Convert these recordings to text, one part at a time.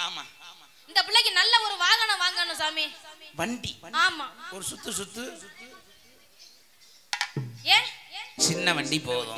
ஆமா இந்த பிள்ளைக்கு நல்ல ஒரு வாகனம் வாங்கணும் சாமி வண்டி ஆமா ஒரு சுத்து சுத்து ஏன் சின்ன வண்டி போதும்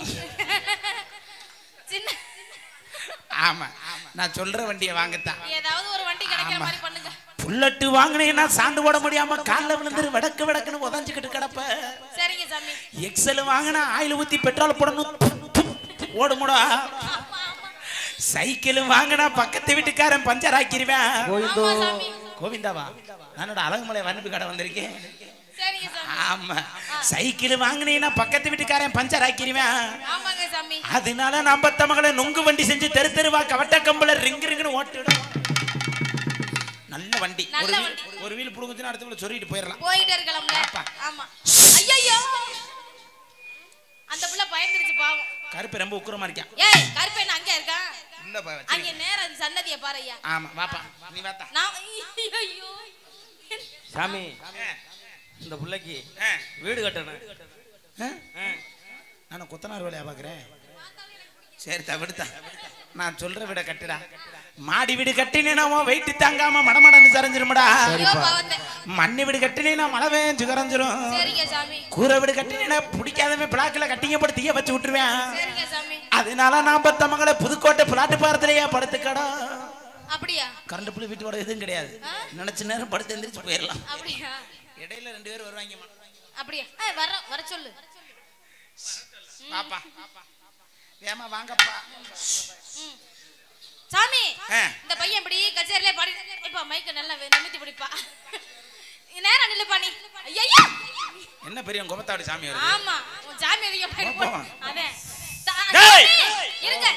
சின்ன ஆமா நான் சொல்ற வண்டியை வாங்கத்தான் ஏதாவது ஒரு வண்டி கிடைக்கிற ஆமா. மாதிரி பண்ணுங்க புல்லட்டு வாங்கினேன்னா சாந்து போட முடியாம காலில் விழுந்துரு வடக்கு வடக்குன்னு உதஞ்சுக்கிட்டு கிடப்ப சரிங்க சாமி எக்ஸல் வாங்கினா ஆயில் ஊத்தி பெட்ரோல் போடணும் ஓடுமுடா சைக்கிள் வாங்கினா பக்கத்து வீட்டுக்காரன் பஞ்சர் ஆக்கிருவேன் ஆமா சாமி கோவிந்தாவா நானோட அழகுமலை வரம்பு கடை வந்திருக்கேன் சரிங்க சாமி ஆமா சைக்கிள் வாங்கினீங்கன்னா பக்கத்து வீட்டுக்காரன் பஞ்சர் ஆக்கிருவேன் ஆமாங்க சாமி அதனால நான் பத்த மகளை நொங்கு வண்டி செஞ்சு தெரு தெருவா கவட்ட கம்பல ரிங்கு ரிங்குன்னு ஓட்டிடும் நல்ல வண்டி நல்ல ஒரு வீல் வண்டி. ஒரு வீல் புடுங்குச்சுன்னா அடுத்த வீல் சொல்லிட்டு போயிடலாம் போயிட்டே இருக்கலாம்ல ஆப்பா. ஆமா ஐயோ அந்த புள்ள பயந்துருச்சு பாவம் கருப்பு ரொம்ப உக்குரமா இருக்கான் ஏய் கருப்பேன் அங்க இருக்கான் இந்த பா- அங்க வச்சிருக்கேன். நேரா சன்னதிய பாரு ஐயா ஆமா வாப்பா நீ வாத்தா நான் ஐயோ சாமி ஆ, இந்த பிள்ளைக்கு ஆ, வீடு கட்டணும் ஆ. நான் கொத்தனார் வேலையா பாக்குறேன் சரி தவிடுத்தா நான் சொல்ற வீட கட்டுடா மாடி வீடு கட்டினேனா வெயிட்டு தாங்காம மடமடன்னு சரிஞ்சிருமடா ஐயோ பாவத்தை மண்ணு வீடு கட்டினேனா மழை வேஞ்சு கரைஞ்சிரும் சரிங்க சாமி கூரை வீடு கட்டினேனா பிடிக்காதவன் பிளாக்கில் கட்டிங்க போட்டு தீய வச்சு விட்டுருவேன் சரிங்க சாமி அதனால நான் பத்த மகளை புதுக்கோட்டை பிளாட்டு பாரத்திலேயே படுத்துக்கடா அப்படியா கரண்ட் புள்ளி வீட்டோட எதுவும் கிடையாது நினைச்ச நேரம் படுத்து எந்திரிச்சு போயிடலாம் அப்படியா இடையில ரெண்டு பேர் வருவாங்க அப்படியா ஏய், வர வர சொல்லு பாப்பா ஏமா வாங்கப்பா ம். சாமி ஆ. இந்த பையன் இப்படி கச்சேரியிலே பாடி இப்ப மைக்க நல்லா வே- நிமித்தி பிடிப்பா நேரம் நில்லுப்பா நீ ஐயா என்ன பெரிய கொமத்தாடு சாமி வருது ஆமா உன் சாமி அதிகம் பாடி பாப்பா. அதே சா- டேய்! சாமி, இருங்க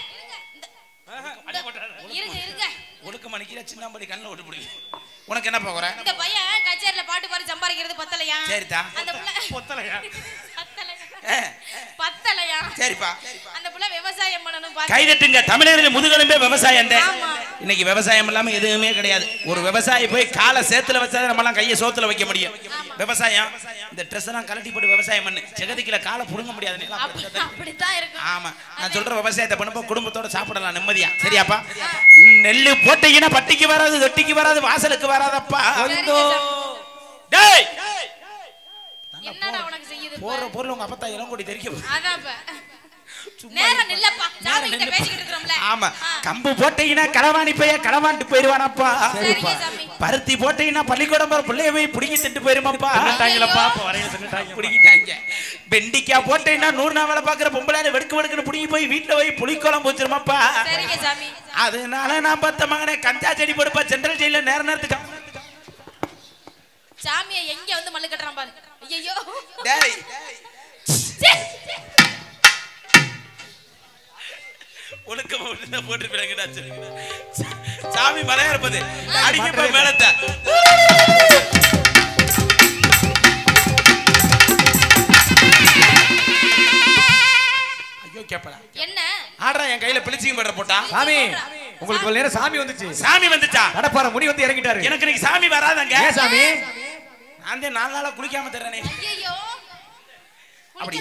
இந்த- இருங்க இருங்க ஒழுக்க மணிக்கிற சின்னம்படி கண்ணில் விட்டு பிடிக்கும் உனக்கு என்ன போகிற இந்த பையன் கச்சேரியில பாட்டு பாடி சம்பாதிக்கிறது பத்தலையா சரிதா. அந்த புள்ள பொத்தலையா? பத்தலையா ஏ, பத்தலையா சரிப்பா அந்த புள்ள விவசாயம் பண்ணணும் பாத்து கைதட்டுங்க தமிழர்கள் முதுகெலும்பே விவசாயம் தான் ஆமா. இன்னைக்கு விவசாயம் இல்லாம எதுவுமே கிடையாது ஒரு விவசாயி போய் காலை சேத்துல வச்சா நம்ம எல்லாம் கையை சோத்துல வைக்க முடியும் விவசாயம் இந்த ட்ரெஸ் எல்லாம் கலட்டி போட்டு விவசாயம் பண்ணு ஜெகதிக்குல காலை புடுங்க முடியாது நீ எல்லாம் அப்படி அப்படி- அப்படித்தான் இருக்கும் ஆமா நான் சொல்ற விவசாயத்தை பண்ணும்போது குடும்பத்தோட சாப்பிடலாம் நிம்மதியா சரியாப்பா நெல்லு போட்டீங்கன்னா பட்டிக்கு வராது தொட்டிக்கு வராது வாசலுக்கு வராதப்பா சரிங்க சாமி. டேய் என்னடா உனக்கு செய்யுது இப்ப? போற பொருள் உங்க அப்பத்தா இளங்கோடி தெரிக்க அதான் இப்ப. நேரம் நில்லப்பா சாமி கிட்ட பேசிக்கிட்டு இருக்கிறோம்ல ஆமா ஆ. கம்பு போட்டீங்கன்னா களவாணி போய் களவாண்டு போயிருவானப்பா சரிங்க சாமி பருத்தி போட்டீங்கன்னா பள்ளிக்கூடம் போற பிள்ளைய போய் பிடிங்கி திட்டு போயிருமாப்பா தின்னுட்டாங்களப்பா, அப்ப வரையில தின்னுட்டாங்க. பிடிங்கிட்டாங்க வெண்டிக்காய் போட்டீங்கன்னா நூறு நாள் வேலை பாக்குற பொம்பளை வெடுக்கு வெடுக்குன்னு பிடிங்கி போய் வீட்டுல போய் புளிக்குழம்பு வச்சிருமாப்பா சரிங்க சாமி அதனால நான் பார்த்த மகனே கஞ்சா செடி போடுப்பா சென்ட்ரல் ஜெயில நேர நேரத்துக்கு சாமியை எங்க வந்து மல்லு கட்டுறான் பாரு ஐயோ டேய் ஒழுக்கமா விட்டு போட்டு பிறகுடாச்சு சாமி மலையா இருப்பது அடிக்கப்ப மேலத்தை ஐயோ கேப்படா என்ன ஆடுறா என் கையில பிளிச்சிங் படுற போட்டா சாமி உங்களுக்கு இவ்வளவு நேரம் சாமி வந்துச்சு சாமி வந்துச்சா கடப்பார முடி வந்து இறங்கிட்டாரு எனக்கு இன்னைக்கு சாமி வராதங்க ஏன் சாமி நான் தான் நாலு நாளா குளிக்காம தர்றேனே ஐயோ